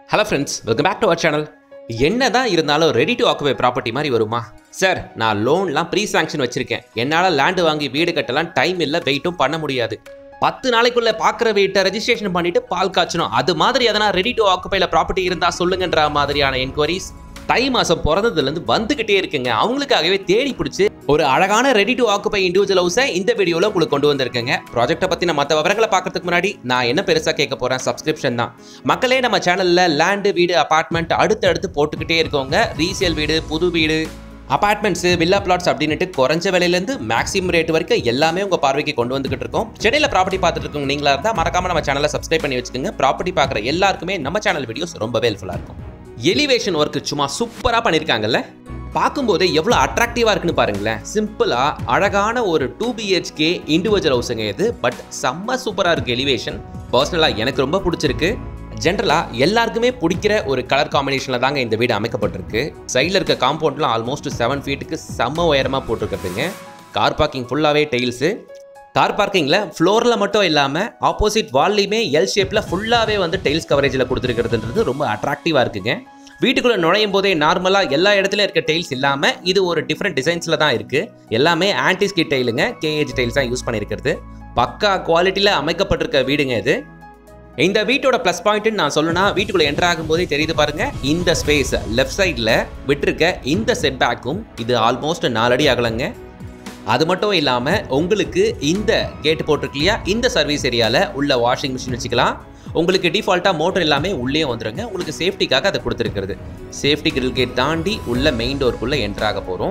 hello friends welcome back to our channel என்ன தான் இருந்தாலும் ரெடி டு ஆக்குபை ப்ராப்பர்ட்டி மாதிரி வருமா சார் நான் லோன்லாம் ப்ரீ சாங்ஷன் வச்சிருக்கேன் என்னால் லேண்டு வாங்கி வீடு கட்டலாம் டைம் இல்லை வெயிட்டும் பண்ண முடியாது பத்து நாளைக்குள்ள பார்க்குற வீட்டை ரெஜிஸ்ட்ரேஷன் பண்ணிட்டு பால் காய்ச்சணும் அது மாதிரி எதனா ரெடி டு ஆக்குபைல ப்ராப்பர்ட்டி இருந்தா சொல்லுங்கன்ற மாதிரியான என்கொயரிஸ் தை மாசம் பிறந்ததுலேருந்து வந்துகிட்டே இருக்குங்க அவங்களுக்காகவே தேடி பிடிச்சி ஒரு அழகான ரெடி டு ஆக்குபை இண்டிவிஜுவல் ஹவுஸை இந்த வீடியோவில் உங்களுக்கு கொண்டு வந்திருக்கேங்க ப்ராஜெக்ட்டை பற்றின மற்ற விவரங்களை பார்க்கறதுக்கு முன்னாடி நான் என்ன பெருசாக கேட்க போகிறேன் சப்ஸ்கிரிப்ஷன் தான் மக்களே நம்ம சேனலில் லேண்டு வீடு அபார்ட்மெண்ட் அடுத்தடுத்து போட்டுக்கிட்டே இருக்கவங்க ரீசேல் வீடு புது வீடு அபார்ட்மெண்ட்ஸு வில்லா பிளாட்ஸ் அப்படின்ட்டு குறைஞ்ச விலையிலேருந்து மேக்ஸிமம் ரேட் வரைக்கும் எல்லாமே உங்கள் பார்வைக்கு கொண்டு வந்துகிட்டு இருக்கோம் சென்னையில் ப்ராப்பர்ட்டி பார்த்துட்டு இருக்கவங்க நீங்களா இருந்தால் மறக்காம நம்ம சேனலை சப்ஸ்கிரைப் பண்ணி வச்சுக்கோங்க ப்ராப்பர்ட்டி பார்க்குற எல்லாருக்குமே நம்ம சேனல் வீடியோஸ் ரொம்பவே ஹெல்ப்ஃபுல்லாக இருக்கும் எலிவேஷன் ஒர்க் சும்மா சூப்பராக பண்ணியிருக்காங்கல்ல பார்க்கும்போதே எவ்வளோ அட்ராக்டிவாக இருக்குன்னு பாருங்களேன் சிம்பிளாக அழகான ஒரு டூ பிஹெச்கே இண்டிவிஜுவல் ஹவுஸுங்க இது பட் செம்ம சூப்பராக இருக்குது எலிவேஷன் பர்சனலாக எனக்கு ரொம்ப பிடிச்சிருக்கு ஜென்ரலாக எல்லாருக்குமே பிடிக்கிற ஒரு கலர் காம்பினேஷனில் தாங்க இந்த வீடு அமைக்கப்பட்டிருக்கு சைடில் இருக்க காம்பவுண்ட்லாம் ஆல்மோஸ்ட் செவன் ஃபீட்டுக்கு செம்ம உயரமாக போட்டிருக்கிறதுங்க கார் பார்க்கிங் ஃபுல்லாகவே டெயில்ஸு கார் பார்க்கிங்கில் ஃப்ளோரில் மட்டும் இல்லாமல் ஆப்போசிட் வால்லையுமே எல் ஷேப்பில் ஃபுல்லாகவே வந்து டைல்ஸ் கவரேஜில் கொடுத்துருக்கிறதுன்றது ரொம்ப அட்ராக்டிவாக இருக்குங்க வீட்டுக்குள்ளே நுழையும் போதே நார்மலாக எல்லா இடத்துலையும் இருக்க டைல்ஸ் இல்லாமல் இது ஒரு டிஃப்ரெண்ட் டிசைன்ஸில் தான் இருக்குது எல்லாமே ஆன்டிஸ்கி டைலுங்க கேஏஜ் டைல்ஸ் தான் யூஸ் பண்ணியிருக்கிறது பக்கா குவாலிட்டியில் அமைக்கப்பட்டிருக்க வீடுங்க இது இந்த வீட்டோட ப்ளஸ் பாயிண்ட்னு நான் சொல்லணும்னா வீட்டுக்குள்ளே என்டர் ஆகும்போதே தெரியுது பாருங்க இந்த ஸ்பேஸ் லெஃப்ட் சைடில் விட்டிருக்க இந்த செட் பேக்கும் இது ஆல்மோஸ்ட் நாலடி அகலங்க அது மட்டும் இல்லாமல் உங்களுக்கு இந்த கேட் போட்டிருக்கு இல்லையா இந்த சர்வீஸ் ஏரியாவில் உள்ள வாஷிங் மிஷின் வச்சுக்கலாம் உங்களுக்கு டிஃபால்ட்டாக மோட்டர் எல்லாமே உள்ளே வந்துருங்க உங்களுக்கு சேஃப்டிக்காக அதை கொடுத்துருக்கிறது சேஃப்டி கிரில் கேட் தாண்டி உள்ள மெயின் டோருக்குள்ளே என்டர் ஆக போகிறோம்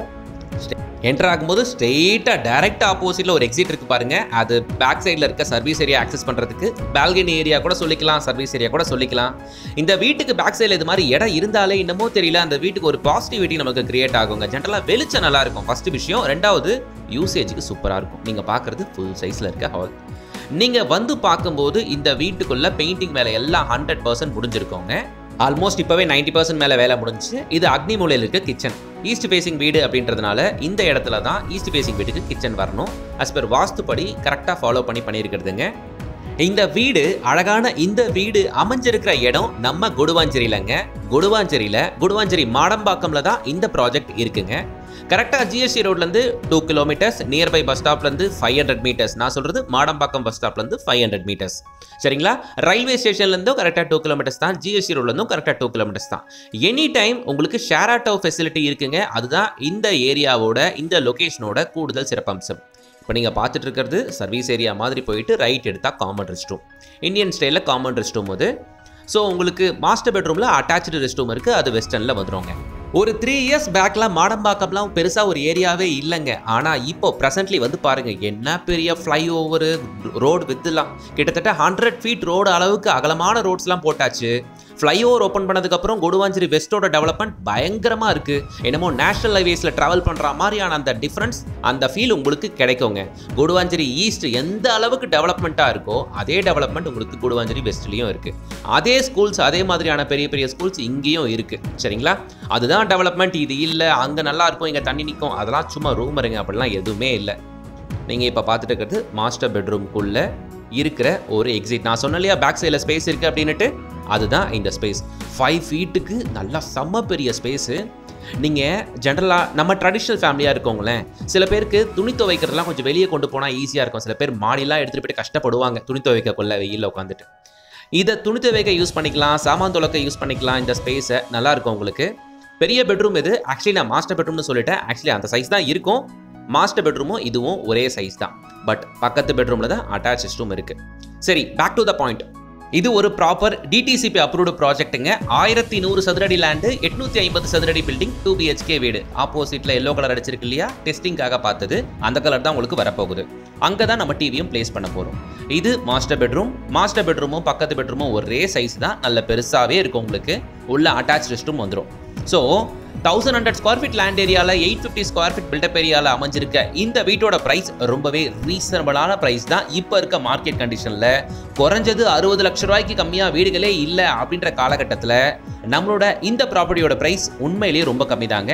என்டர் ஆகும்போது ஸ்ட்ரெயிட்டாக டைரக்ட் ஆப்போசிட்டில் ஒரு எக்ஸிட் இருக்கு பாருங்க அது பேக் சைடில் இருக்க சர்வீஸ் ஏரியா ஆக்சஸ் பண்ணுறதுக்கு பால்கனி ஏரியா கூட சொல்லிக்கலாம் சர்வீஸ் ஏரியா கூட சொல்லிக்கலாம் இந்த வீட்டுக்கு பேக் சைடில் இது மாதிரி இடம் இருந்தாலே இன்னமும் தெரியல அந்த வீட்டுக்கு ஒரு பாசிட்டிவிட்டி நமக்கு கிரியேட் ஆகுங்க ஜென்ரலாக வெளிச்சம் நல்லா இருக்கும் ஃபர்ஸ்ட் விஷயம் ரெண்டாவது யூசேஜுக்கு சூப்பராக இருக்கும் நீங்கள் பார்க்குறது ஃபுல் சைஸில் இருக்க ஹால் நீங்கள் வந்து பார்க்கும்போது இந்த வீட்டுக்குள்ள பெயிண்டிங் வேலை எல்லாம் ஹண்ட்ரட் பர்சன்ட் முடிஞ்சிருக்கோங்க ஆல்மோஸ்ட் இப்போவே நைன்டி பர்சன்ட் மேலே வேலை முடிஞ்சு இது அக்னி மூலையில் இருக்க கிச்சன் ஈஸ்ட் ஃபேசிங் வீடு அப்படின்றதுனால இந்த இடத்துல தான் ஈஸ்ட் ஃபேசிங் வீட்டுக்கு கிச்சன் வரணும் அஸ் பர் வாஸ்துப்படி கரெக்டாக ஃபாலோ பண்ணி பண்ணியிருக்கிறதுங்க இந்த வீடு அழகான இந்த வீடு அமைஞ்சிருக்கிற இடம் நம்ம கொடுவாஞ்சேரியிலங்க கொடுவாஞ்சேரியில் கொடுவாஞ்சேரி மாடம்பாக்கம்ல தான் இந்த ப்ராஜெக்ட் இருக்குங்க கரெக்டாக ஜிஎஸ்டி ரோட்லேருந்து டூ கிலோமீட்டர்ஸ் நியர்பை பஸ் ஸ்டாப்லேருந்து ஃபைவ் ஹண்ட்ரட் மீட்டர்ஸ் நான் சொல்கிறது மாடம்பாக்கம் பஸ் ஸ்டாப்லேருந்து ஃபைவ் ஹண்ட்ரட் மீட்டர்ஸ் சரிங்களா ரயில்வே ஸ்டேஷன்லேருந்தும் கரெக்டாக டூ கிலோமீட்டர்ஸ் தான் ஜிஎஸ்டி ரோட்லேருந்தும் கரெக்டாக டூ கிலோமீட்டர்ஸ் தான் எனி டைம் உங்களுக்கு ஷேர் ஆட்டோ ஃபெசிலிட்டி இருக்குங்க அதுதான் இந்த ஏரியாவோட இந்த லொக்கேஷனோட கூடுதல் சிறப்பம்சம் இப்போ நீங்கள் பார்த்துட்டு இருக்கிறது சர்வீஸ் ஏரியா மாதிரி போயிட்டு ரைட் எடுத்தால் காமன் ரெஸ்ட் ரூம் இந்தியன் ஸ்டைலில் காமன் ரெஸ்ட் ரூம் அது ஸோ உங்களுக்கு மாஸ்டர் பெட்ரூமில் அட்டாச்சு ரெஸ்ட் ரூம் இருக்குது அது வெஸ்டர்னில் வந்துடுங்க ஒரு த்ரீ இயர்ஸ் பேக்கில் மாடம்பாக்கம்லாம் பெருசாக ஒரு ஏரியாவே இல்லைங்க ஆனால் இப்போ ப்ரெசென்ட்லி வந்து பாருங்கள் என்ன பெரிய ஃப்ளைஓவரு ரோடு வித்துலாம் கிட்டத்தட்ட ஹண்ட்ரட் ஃபீட் ரோடு அளவுக்கு அகலமான ரோட்ஸ்லாம் போட்டாச்சு ஃப்ளைஓவர் ஓப்பன் பண்ணதுக்கப்புறம் கொடுவாஞ்சேரி வெஸ்ட்டோட டெவலப்மெண்ட் பயங்கரமாக இருக்குது என்னமோ நேஷனல் ஹைவேஸில் ட்ராவல் பண்ணுற மாதிரியான அந்த டிஃப்ரென்ஸ் அந்த ஃபீல் உங்களுக்கு கிடைக்குங்க கொடுவாஞ்சேரி ஈஸ்ட் எந்த அளவுக்கு டெவலப்மெண்ட்டாக இருக்கோ அதே டெவலப்மெண்ட் உங்களுக்கு கொடுவாஞ்சேரி வெஸ்ட்லேயும் இருக்குது அதே ஸ்கூல்ஸ் அதே மாதிரியான பெரிய பெரிய ஸ்கூல்ஸ் இங்கேயும் இருக்குது சரிங்களா அதுதான் டெவலப்மெண்ட் இது இல்லை அங்கே நல்லா இருக்கும் இங்கே தண்ணி நிற்கும் அதெல்லாம் சும்மா ரூம் இருங்க அப்படிலாம் எதுவுமே இல்லை நீங்கள் இப்போ பார்த்துட்டு இருக்கிறது மாஸ்டர் பெட்ரூம்குள்ளே இருக்கிற ஒரு எக்ஸிட் நான் சொன்னேன் இல்லையா பேக் சைடில் ஸ்பேஸ் இருக்குது அப்படின்னுட்டு அதுதான் இந்த ஸ்பேஸ் ஃபைவ் ஃபீட்டுக்கு நல்லா செம்ம பெரிய ஸ்பேஸு நீங்கள் ஜென்ரலாக நம்ம ட்ரெடிஷ்னல் ஃபேமிலியாக இருக்கவங்களேன் சில பேருக்கு துணி துவைக்கிறதுலாம் கொஞ்சம் வெளியே கொண்டு போனால் ஈஸியாக இருக்கும் சில பேர் மாடிலாம் எடுத்துகிட்டு போயிட்டு கஷ்டப்படுவாங்க துணி துவைக்க கொள்ள வெயிலில் உட்காந்துட்டு இதை துணி துவைக்க யூஸ் பண்ணிக்கலாம் சாமான் துளக்க யூஸ் பண்ணிக்கலாம் இந்த ஸ்பேஸை நல்லா இருக்கும் உங்களுக்கு பெரிய பெட்ரூம் இது ஆக்சுவலி நான் மாஸ்டர் பெட்ரூம்னு சொல்லிட்டேன் ஆக்சுவலி அந்த சைஸ் தான் இருக்கும் மாஸ்டர் பெட்ரூமும் இதுவும் ஒரே சைஸ் தான் பட் பக்கத்து பெட்ரூமில் தான் அட்டாச் ரூம் இருக்குது சரி பேக் டு த பாயிண்ட் இது ஒரு ப்ராப்பர் டிடிசிபி அப்ரூவ்டு ப்ராஜெக்ட்டுங்க ஆயிரத்தி நூறு சதுரடி லேண்டு எட்நூத்தி ஐம்பது சதுரடி பில்டிங் டூ பிஹெச்கே வீடு ஆப்போசிட்ல எல்லோ கலர் அடிச்சிருக்கு இல்லையா டெஸ்டிங்காக பார்த்தது அந்த கலர் தான் உங்களுக்கு வரப்போகுது அங்கே தான் நம்ம டிவியும் பிளேஸ் பண்ண போகிறோம் இது மாஸ்டர் பெட்ரூம் மாஸ்டர் பெட்ரூமும் பக்கத்து பெட்ரூமும் ஒரே சைஸ் தான் நல்ல பெருசாகவே இருக்கும் உங்களுக்கு உள்ள அட்டாச் ரெஸ்ட்ரூம் வந்துடும் so thousand hundred square feet land ஏரியாவில் eight fifty square feet built up ஏரியாவில் அமைஞ்சிருக்க இந்த வீட்டோட ப்ரைஸ் ரொம்பவே ரீசனபிளான ப்ரைஸ் தான் இப்போ இருக்க மார்க்கெட் கண்டிஷனில் குறைஞ்சது அறுபது லட்ச ரூபாய்க்கு கம்மியாக வீடுகளே இல்லை அப்படின்ற காலகட்டத்தில் நம்மளோட இந்த ப்ராப்பர்ட்டியோட ப்ரைஸ் உண்மையிலேயே ரொம்ப கம்மி தாங்க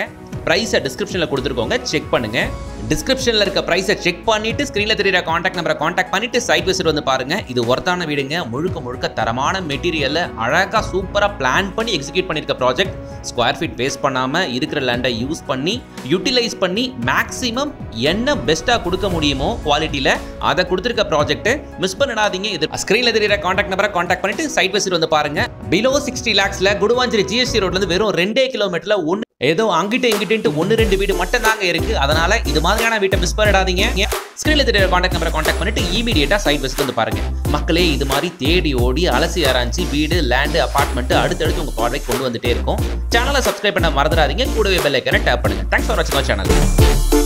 ப்ரைஸை டிஸ்கிரிப்ஷனில் கொடுத்துருக்கோங்க செக் பண்ணுங்க டிஸ்கிரிப்ஷனில் இருக்க ப்ரைஸை செக் பண்ணிட்டு ஸ்க்ரீனில் தெரியுற காண்டாக்ட் நம்பரை காண்டாக்ட் பண்ணிட்டு சைட் விசிட் வந்து பாருங்க இது ஒர்த்தான வீடுங்க முழுக்க முழுக்க தரமான மெட்டீரியலை அழகாக சூப்பராக பிளான் பண்ணி எக்ஸிக்யூட் பண்ணியிருக்க ப்ராஜெக்ட் ஸ்கொயர் ஃபீட் வேஸ்ட் பண்ணாமல் இருக்கிற லேண்டை யூஸ் பண்ணி யூட்டிலைஸ் பண்ணி மேக்ஸிமம் என்ன பெஸ்ட்டாக கொடுக்க முடியுமோ குவாலிட்டியில் அதை கொடுத்துருக்க ப்ராஜெக்ட் மிஸ் பண்ணிடாதீங்க இது ஸ்க்ரீனில் தெரியுற காண்டாக்ட் நம்பரை காண்டாக்ட் பண்ணிட்டு சைட் விசிட் வந்து பாருங்க பிலோ சிக்ஸ்டி லேக்ஸில் குடுவாஞ்சேரி ஜிஎஸ்டி ரோட்லேருந்து வெறும் ரெண்டே கிலோமீட்டரில் ஒன்று ஏதோ அங்கிட்ட இங்கிட்டு ஒன்று ரெண்டு வீடு மட்டும் தாங்க இருக்கு அதனால இது மாதிரியான வீட்டை மிஸ் பண்ணிடாதீங்க ஸ்க்ரீனில் தெரியுற காண்டாக்ட் நம்பரை காண்டாக்ட் பண்ணிட்டு இமீடியட்டா சைட் விசிட் வந்து பாருங்க மக்களே இது மாதிரி தேடி ஓடி அலசி ஆராய்ச்சி வீடு லேண்டு அபார்ட்மெண்ட் அடுத்தடுத்து உங்க பார்வை கொண்டு வந்துட்டே இருக்கும் சேனலை சப்ஸ்கிரைப் பண்ண மறந்துடாதீங்க கூடவே பெல் ஐக்கனை டேப் பண்ணுங்க தேங்க்ஸ் ஃபார் வாட்சிங் சேனல்